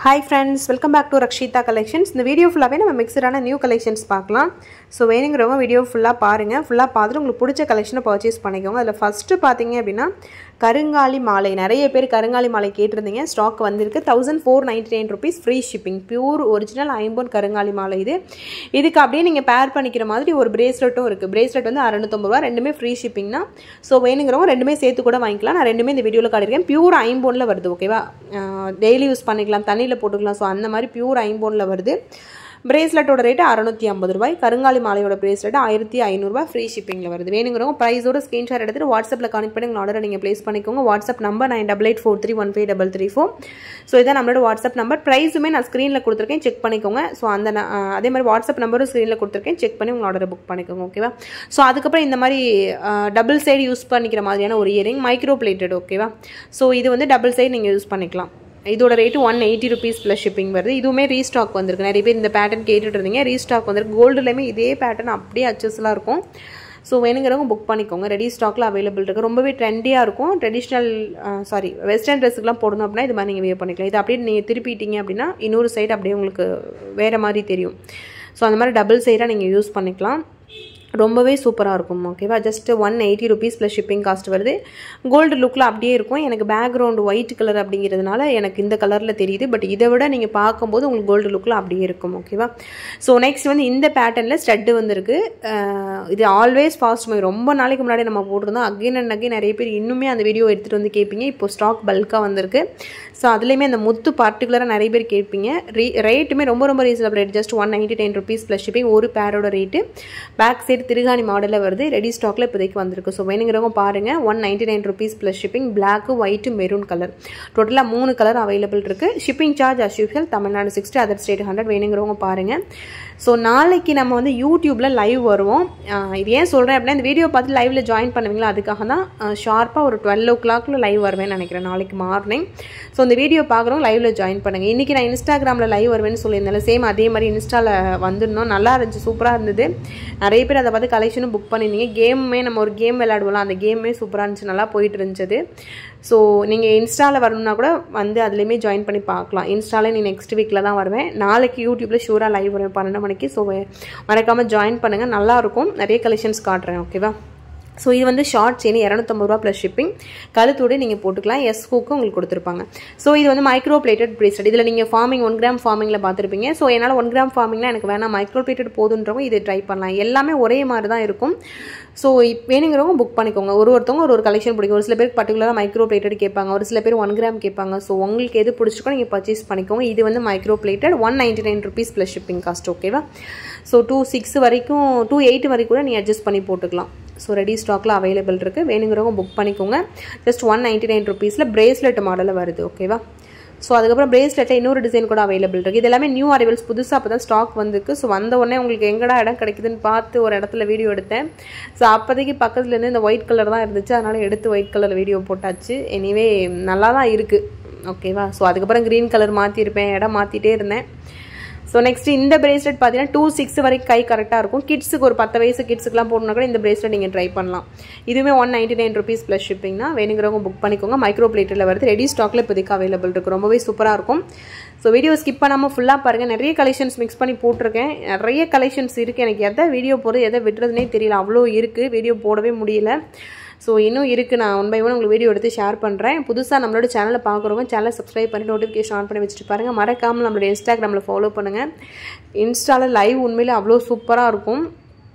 hi friends welcome back to Rakshitha collections இந்த video ஃபுல்லாகவே நம்ம மிக்சடான நியூ கலெக்ஷன்ஸ் பார்க்கலாம் ஸோ வேணுங்கிறவங்க வீடியோ ஃபுல்லாக பாருங்கள் ஃபுல்லாக பார்த்துட்டு உங்களுக்கு பிடிச்ச கலெக்ஷனை பர்ச்சேஸ் பண்ணிக்கோங்க அதில் ஃபஸ்ட்டு பார்த்தீங்க அப்படின்னா கருங்காலி மாலை நிறைய பேர் கருங்காலி மாலை கேட்டிருந்தீங்க ஸ்டாக் வந்திருக்கு thousand four ninety nine rupees free shipping pure original ஐம்பொன் கருங்காலி மாலை இது இதுக்கு அப்படியே நீங்கள் பேர் பண்ணிக்கிற மாதிரி ஒரு பிரேஸ்லெட்டும் இருக்குது பிரேஸ்லெட் வந்து அறநூத்தம்பது ரூபா ரெண்டுமே ஃப்ரீ ஷிப்பிங்னா ஸோ வேணுங்கிறவங்க ரெண்டுமே சேர்த்து கூட வாங்கிக்கலாம் நான் ரெண்டுமே இந்த வீடியோவில் காட்டியிருக்கேன் பியூர் ஐம்பொனில் வருது ஓகேவா டெய்லி யூஸ் பண்ணிக்கலாம் தண்ணியில் போட்டுக்கலாம் ஸோ அந்த மாதிரி பியூர் ஐம்பொனில் வருது பிரேஸ்லெட்டோட ரேட்டு அறநூற்றி ஐம்பது ரூபாய் கருங்காலி மாலையோட பிரேஸ்லெட் ஆயிரத்தி ஐநூறுரூவா ஃப்ரீ ஷிப்பிங்கில் வருது வேணுங்கிறவங்க ப்ரைஸோட ஸ்க்ரீன்ஷாட் எடுத்துட்டு வாட்ஸ்அப்பில் கனெக்ட் பண்ணி உங்கள் ஆர்டரை நீங்கள் ப்ளேஸ் பண்ணிக்கோங்க WhatsApp number nine double eight four three one five double three four so இதான் நம்மளோட வாட்ஸ்அப் நம்பர் ப்ரைஸுமே நான் ஸ்க்ரீனில் கொடுத்துருக்கேன் செக் பண்ணிக்கோங்க ஸோ அந்த ந- அஹ் அதே மாதிரி வாட்ஸ்அப் நம்பரும் ஸ்க்ரீனில் கொடுத்துருக்கேன் செக் பண்ணி உங்கள் ஆர்டரை புக் பண்ணிக்கோங்க ஓகேவா ஸோ அதுக்கப்புறம் இந்த மாதிரி டபுள் சைடு யூஸ் பண்ணிக்கிற மாதிரியான ஒரு இயரிங் மைக்ரோ பிளேட்டட் ஓகேவா ஸோ இது வந்து டபுள் சைடு நீங்கள் யூஸ் பண்ணிக்கலாம் இதோட rate one eighty rupees plus shipping வருது இதுவுமே ரீஸ்டாக் வந்திருக்கு நிறைய பேர் இந்த பேட்டர்ன் கேட்டுட்டு இருந்தீங்க ரீஸ்டாக் வந்திருக்கு கோல்டுலேயுமே இதே பேட்டர்ன் அப்படியே அச்சஸ்லாம் இருக்கும் ஸோ வேணுங்கிறவங்க புக் பண்ணிக்கோங்க ரெடி ஸ்டாக்ல அவைலபிள் இருக்குது ரொம்பவே ட்ரெண்டியாக இருக்கும் ட்ரெடிஷ்னல் சாரி வெஸ்டர்ன் ட்ரெஸ்ஸுக்குலாம் போடணும் அப்படின்னா இது மாதிரி நீங்கள் வியர் பண்ணிக்கலாம் இது அப்படியே நீங்கள் திருப்பிட்டீங்க அப்படின்னா இன்னொரு சைடு அப்படியே உங்களுக்கு வேறு மாதிரி தெரியும் ஸோ அந்த மாதிரி டபுள் சைடாக நீங்கள் யூஸ் பண்ணிக்கலாம் ரொம்பவே சூப்பராக இருக்கும் ஓகேவா just one eighty rupees plus shipping cost வருது கோல்டு லுக்கில் அப்படியே இருக்கும் எனக்கு பேக்ரவுண்ட் ஒயிட் கலர் அப்படிங்கிறதுனால எனக்கு இந்த கலரில் தெரியுது பட் இதை விட நீங்கள் பார்க்கும்போது உங்களுக்கு கோல்டு லுக்கில் அப்படியே இருக்கும் ஓகேவா ஸோ நெக்ஸ்ட் வந்து இந்த பேட்டர்னில் ஸ்டட்டு வந்திருக்கு அஹ் இது ஆல்வேஸ் ஃபாஸ்ட் மூவி ரொம்ப நாளைக்கு முன்னாடி நம்ம போட்டிருந்தோம் அகைன் அண்ட் அகைன் நிறைய பேர் இன்னுமே அந்த வீடியோ எடுத்துகிட்டு வந்து கேட்பீங்க இப்போ ஸ்டாக் பல்காக வந்திருக்கு ஸோ அதுலேயுமே அந்த முத்து பர்டிகுலராக நிறைய பேர் கேட்பீங்க ரே ரேட்டுமே ரொம்ப ரொம்ப reasonable rate just one ninety nine rupees plus shipping ஒரு பேரோட ரேட்டு பேக் சைடு திருகாணி மாடலில் வருது ரெடி ஸ்டாக்ல இப்போதைக்கு வந்திருக்கு ஸோ வேணுங்கிறவங்க பாருங்கள் one ninety nine rupees plus shipping black white maroon colour டோட்டலாக மூணு கலர் அவைலபிள் இருக்குது shipping charge as usual Tamil Nadu sixty other state hundred வேணுங்கிறவங்க பாருங்கள் ஸோ நாளைக்கு நம்ம வந்து யூடியூப்பில் லைவ் வருவோம் ஆஹ் இது ஏன் சொல்கிறேன் அப்படின்னா இந்த வீடியோ பார்த்து லைவில் ஜாயின் பண்ணுவீங்களா அதுக்காக தான் ஷார்ப்பாக ஒரு டுவெல் ஓ கிளாக்ல லைவ் வருவேன்னு நினைக்கிறேன் நாளைக்கு மார்னிங் ஸோ இந்த வீடியோ பார்க்குறவங்க லைவில் ஜாயின் பண்ணுங்கள் இன்றைக்கி நான் இன்ஸ்டாகிராமில் லைவ் வருவேன்னு சொல்லியிருந்தேன் சேம் அதே மாதிரி இன்ஸ்டாவில் வந்திருந்தோம் நல்லா இருந்துச்சு சூப்பராக இருந்தது நிறைய பேர் அதை பார்த்து கலெக்ஷனும் புக் பண்ணியிருந்தீங்க கேமுமே நம்ம ஒரு கேம் விளையாடுவோம்ல அந்த கேமே சூப்பராக இருந்துச்சு நல்லா போயிட்டு இருந்துச்சு ஸோ நீங்கள் இன்ஸ்டாவில் வரணும்னா கூட வந்து அதுலேயுமே ஜாயின் பண்ணி பார்க்கலாம் இன்ஸ்டாவில் நீ நெக்ஸ்ட் வீக்கில் தான் வருவேன் நாளைக்கு யூடியூப்பில் ஷூராக லைவ் வருவேன் பன்னெண்டு மணிக்கு ஸோ மறக்காமல் ஜாயின் பண்ணுங்கள் நல்லாயிருக்கும் நிறைய கலெக்ஷன்ஸ் காட்டுறேன் ஓகேவா ஸோ இது வந்து ஷார்ட் செயின் இரநூத்தம்பது ரூபா ப்ளஸ் ஷிப்பிங் கழுத்தோடு நீங்கள் போட்டுக்கலாம் எஸ் ஹூக்கும் உங்களுக்கு கொடுத்துருப்பாங்க ஸோ இது வந்து மைக்ரோ பிளேட்டட் பிரேஸ்லெட் இதில் நீங்கள் ஃபார்மிங் ஒன் கிராம் ஃபார்மிங்கில் பார்த்துருப்பீங்க ஸோ என்னால் ஒன் கிராம் ஃபார்மிங்லாம் எனக்கு வேணாம் மைக்ரோ பிளேட்டட் போதுன்றவங்க இது ட்ரை பண்ணலாம் எல்லாமே ஒரே மாதிரி தான் இருக்கும் ஸோ வேணுங்கிறவங்க புக் பண்ணிக்கோங்க ஒரு ஒருத்தவங்க ஒரு ஒரு கலெக்ஷன் பிடிக்கும் ஒரு சில பேருக்கு பர்டிகுலராக மைக்ரோ பிளேட்டட் கேட்பாங்க ஒரு சில பேர் ஒன் கிராம் கேட்பாங்க ஸோ உங்களுக்கு எது பிடிச்சிக்கோ நீங்கள் பர்ச்சேஸ் பண்ணிக்கோங்க இது வந்து micro plated one ninety nine rupees plus shipping cost ஓகேவா ஸோ டூ சிக்ஸ் வரைக்கும் டூ எயிட் வரைக்கும் கூட நீங்கள் அட்ஜஸ்ட் பண்ணி போட்டுக்கலாம் ஸோ ரெடி ஸ்டாக்கில் அவைலபிள் இருக்குது வேணுங்கிறவங்க புக் பண்ணிக்கோங்க ஜஸ்ட் ஒன் நைன்டி நைன் ருபீஸில் பிரேஸ்லெட் மாடலில் வருது ஓகேவா ஸோ அதுக்கப்புறம் பிரேஸ்லெட்டில் இன்னொரு டிசைன் கூட அவைலபிள் இருக்குது இது எல்லாமே நியூ அரைவல்ஸ் புதுசாக அப்போ தான் ஸ்டாக் வந்திருக்கு ஸோ வந்த உடனே உங்களுக்கு எங்கடா இடம் கிடைக்குதுன்னு பார்த்து ஒரு இடத்துல வீடியோ எடுத்தேன் ஸோ அப்போதைக்கு பக்கத்துல இருந்து இந்த ஒயிட் கலர் தான் இருந்துச்சு அதனால் எடுத்து ஒயிட் கலர் வீடியோ போட்டாச்சு எனிவே நல்லா தான் இருக்குது ஓகேவா ஸோ அதுக்கப்புறம் க்ரீன் கலர் மாற்றிருப்பேன் இடம் மாற்றிட்டே இருந்தேன் ஸோ நெக்ஸ்ட் இந்த பிரேஸ்லெட் பார்த்தீங்கன்னா டூ சிக்ஸ் வரைக்கும் கை கரெக்டாக இருக்கும் கிட்ஸுக்கு ஒரு பத்து வயசு கிட்ஸுக்குலாம் போடணும்னா கூட இந்த பிரேஸ்லெட் நீங்கள் ட்ரை பண்ணலாம் இதுவுமே one ninety nine rupees plus ஷிப்பிங்னா வேணுங்கிறவங்க புக் பண்ணிக்கோங்க மைக்ரோ பிளேட்டில் வருது ரெடி ஸ்டாக்ல இப்போதைக்கு அவைலபிள் இருக்குது ரொம்பவே சூப்பராக இருக்கும் ஸோ வீடியோ ஸ்கிப் பண்ணாமல் ஃபுல்லாக பாருங்கள் நிறைய கலெக்ஷன்ஸ் மிக்ஸ் பண்ணி போட்டிருக்கேன் நிறைய கலெக்ஷன்ஸ் இருக்குது எனக்கு எதை வீடியோ போடுறது எதை விடுறதுனே தெரியல அவ்வளோ இருக்குது வீடியோ போடவே முடியல ஸோ இன்னும் இருக்குது நான் ஒன் பை ஒன் உங்களுக்கு வீடியோ எடுத்து ஷேர் பண்ணுறேன் புதுசாக நம்மளோட சேனலை பார்க்குறவங்க சேனலை சப்ஸ்கிரைப் பண்ணி நோட்டிஃபிகேஷன் ஆன் பண்ணி வச்சுட்டு பாருங்கள் மறக்காமல் நம்மளோட இன்ஸ்டாகிராமில் ஃபாலோ பண்ணுங்கள் இன்ஸ்டாவில் லைவ் உண்மையிலே அவ்வளோ சூப்பராக இருக்கும்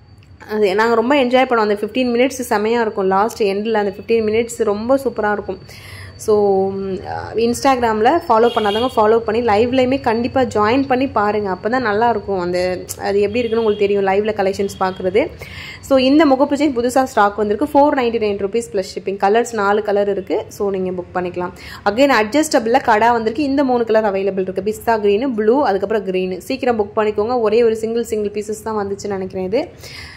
அது நாங்கள் ரொம்ப என்ஜாய் பண்ணோம் அந்த ஃபிஃப்டீன் மினிட்ஸ் செமையாக இருக்கும் லாஸ்ட் எண்டில் அந்த ஃபிஃப்டீன் மினிட்ஸ் ரொம்ப சூப்பராக இருக்கும் ஸோ இன்ஸ்டாகிராமில் ஃபாலோ பண்ணாதவங்க ஃபாலோ பண்ணி லைவ்லையுமே கண்டிப்பாக ஜாயின் பண்ணி பாருங்கள் அப்போ தான் நல்லாயிருக்கும் அந்த அது எப்படி இருக்குன்னு உங்களுக்கு தெரியும் லைவில் கலெக்ஷன்ஸ் பார்க்குறது ஸோ இந்த முகப்பு செயின் புதுசாக ஸ்டாக் வந்திருக்கு four ninety nine rupees plus shipping colours நாலு கலர் இருக்குது ஸோ நீங்கள் புக் பண்ணிக்கலாம் அகைன் அட்ஜஸ்டபிளில் கடா வந்திருக்கு இந்த மூணு கலர் அவைலபிள் இருக்குது பிஸ்தா க்ரீனு ப்ளூ அதுக்கப்புறம் க்ரீனு சீக்கிரம் புக் பண்ணிக்கோங்க ஒரே ஒரு சிங்கிள் சிங்கிள் பீசஸ் தான் வந்துச்சுன்னு நினைக்கிறேன் இது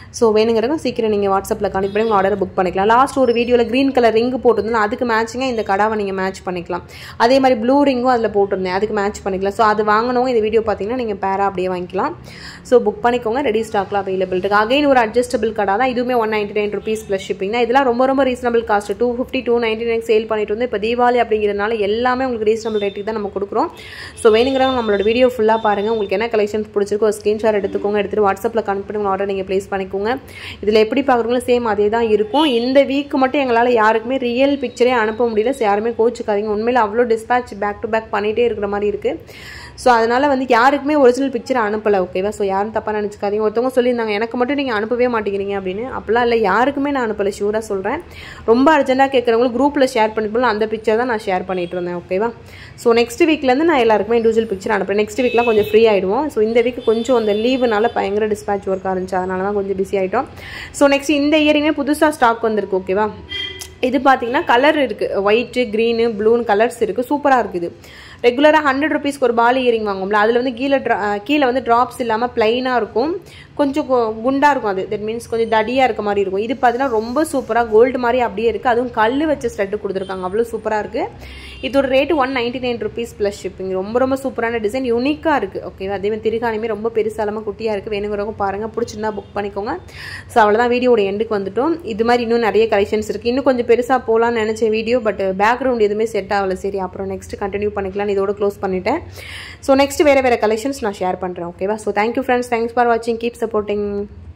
ஸோ வேணுங்கிறவங்க சீக்கிரம் நீங்கள் வாட்ஸ்அப்பில் கனெக்ட் பண்ணி உங்கள் ஆர்டரை புக் பண்ணிக்கலாம் லாஸ்ட் ஒரு வீடியோவில் க்ரீன் கலர் ரிங்கு போட்டிருந்தேன் அதுக்கு மேட்சிங்காக இந்த கடாவை நீங்கள் மேட்ச் பண்ணிக்கலாம் அதே மாதிரி ப்ளூ ரிங்கும் அதில் போட்டிருந்தேன் அதுக்கு மேட்ச் பண்ணிக்கலாம் ஸோ அது வாங்கினவங்க இந்த வீடியோ பார்த்தீங்கன்னா நீங்கள் பேரா அப்படியே வாங்கிக்கலாம் ஸோ புக் பண்ணிக்கோங்க ரெடி ஸ்டாக்கில் அவைலபிள் இருக்குது அகைன் ஒரு அட்ஜஸ்டபிள் கடா தான் இதுவுமே one ninety nine rupees plus shipping தான் இதெல்லாம் ரொம்ப ரொம்ப reasonable cost two fifty two ninety nine sale பண்ணிட்டு வந்து இப்போ தீபாவளி அப்படிங்கிறதுனால எல்லாமே உங்களுக்கு ரீசனபிள் ரேட்டுக்கு தான் நம்ம கொடுக்குறோம் ஸோ வேணுங்கிறவங்க நம்மளோட வீடியோ ஃபுல்லாக பாருங்கள் உங்களுக்கு என்ன கலெக்ஷன்ஸ் பிடிச்சிருக்கோ ஒரு ஸ்க்ரீன்ஷாட் எடுத்துக்கோங்க எடுத்துகிட்டு வாட்ஸ்அப்பில் கனெக்ட் பண்ணி உங்கள் ஆர்டர் நீங்கள் ப்ளேஸ் பண்ணிக்கோங்க இதில் எப்படி பார்க்குறீங்களோ சேம் அதே தான் இருக்கும் இந்த வீக் மட்டும் எங்களால் யாருக்குமே ரியல் பிக்சரே அனுப்ப முடியல ஸோ யாருமே கோச்சுக்காதீங்க உண்மையில் அவ்வளோ டிஸ்பேச் பேக் டு பேக் பண்ணிகிட்டே இருக்கிற மாதிரி இருக்குது ஸோ அதனால் வந்து யாருக்குமே ஒரிஜினல் பிக்சர் அனுப்பலை ஓகேவா ஸோ யாரும் தப்பாக நினச்சிக்காதீங்க ஒருத்தவங்க சொல்லியிருந்தாங்க எனக்கு மட்டும் நீங்கள் அனுப்பவே மாட்டேங்கிறீங்க அப்படின்னு அப்படிலாம் இல்லை யாருக்குமே நான் அனுப்பலை ஷூராக சொல்கிறேன் ரொம்ப அர்ஜென்ட்டாக கேட்குறவங்களுக்கு குரூப்பில் ஷேர் பண்ணிட்டு அந்த பிக்சர் தான் நான் ஷேர் பண்ணிட்டு இருந்தேன் ஓகேவா ஸோ நெக்ஸ்ட் வீக்லேருந்து நான் எல்லாருக்குமே இண்டிவிஜுவல் பிக்சர் அனுப்புறேன் நெக்ஸ்ட் வீக்லாம் கொஞ்சம் ஃப்ரீ ஆகிடுவோம் ஸோ இந்த வீக் கொஞ்சம் அந்த லீவுனால பயங்கர டிஸ்பேச் ஒர்க் இருந்துச்சு அதனால தான் கொஞ்சம் பிஸி ஆகிட்டோம் ஸோ நெக்ஸ்ட் இந்த இயரிங்கே புதுசாக ஸ்டாக் வந்திருக்கு ஓகேவா இது பார்த்தீங்கன்னா கலர் இருக்குது ஒயிட்டு க்ரீனு ப்ளூன்னு கலர்ஸ் இருக்குது சூப்பராக இருக்குது ரெகுலராக ஹண்ட்ரட் ருபீஸ்க்கு ஒரு பால் இயரிங் வாங்குவோம்ல அதில் வந்து கீழே ட்ரா கீழே வந்து ட்ராப்ஸ் இல்லாமல் ப்ளைனாக இருக்கும் கொஞ்சம் குண்டாக இருக்கும் அது தட் மீன்ஸ் கொஞ்சம் தடியாக இருக்க மாதிரி இருக்கும் இது பார்த்தீங்கன்னா ரொம்ப சூப்பராக கோல்டு மாதிரி அப்படியே இருக்குது அதுவும் கல் வச்ச ஸ்டட்டு கொடுத்துருக்காங்க அவ்வளோ சூப்பராக இருக்குது இதோட rate one ninety nine rupees plus shipping ரொம்ப ரொம்ப சூப்பரான டிசைன் யூனிக்காக இருக்குது ஓகேவா அதே மாதிரி திருகாணியுமே ரொம்ப பெருசாலமாக குட்டியாக இருக்குது வேணுங்கிறவங்க பாருங்கள் பிடிச்சிருந்தா புக் பண்ணிக்கோங்க ஸோ அவ்வளோதான் வீடியோட எண்டுக்கு வந்துட்டோம் இது மாதிரி இன்னும் நிறைய கலெக்ஷன்ஸ் இருக்குது இன்னும் கொஞ்சம் பெருசாக போகலான்னு நினச்ச வீடியோ பட் பேக்ரவுண்ட் எதுவுமே செட் ஆகல சரி அப்புறம் நெக்ஸ்ட் கண்டினியூ பண்ணிக்கலாம் இதோட க்ளோஸ் பண்ணிட்டேன் ஸோ நெக்ஸ்ட் வேறு வேறு கலெக்ஷன்ஸ் நான் ஷேர் பண்ணுறேன் ஓகேவா so thank you friends thanks for வாட்சிங் கீப் சப்போர்ட்டிங்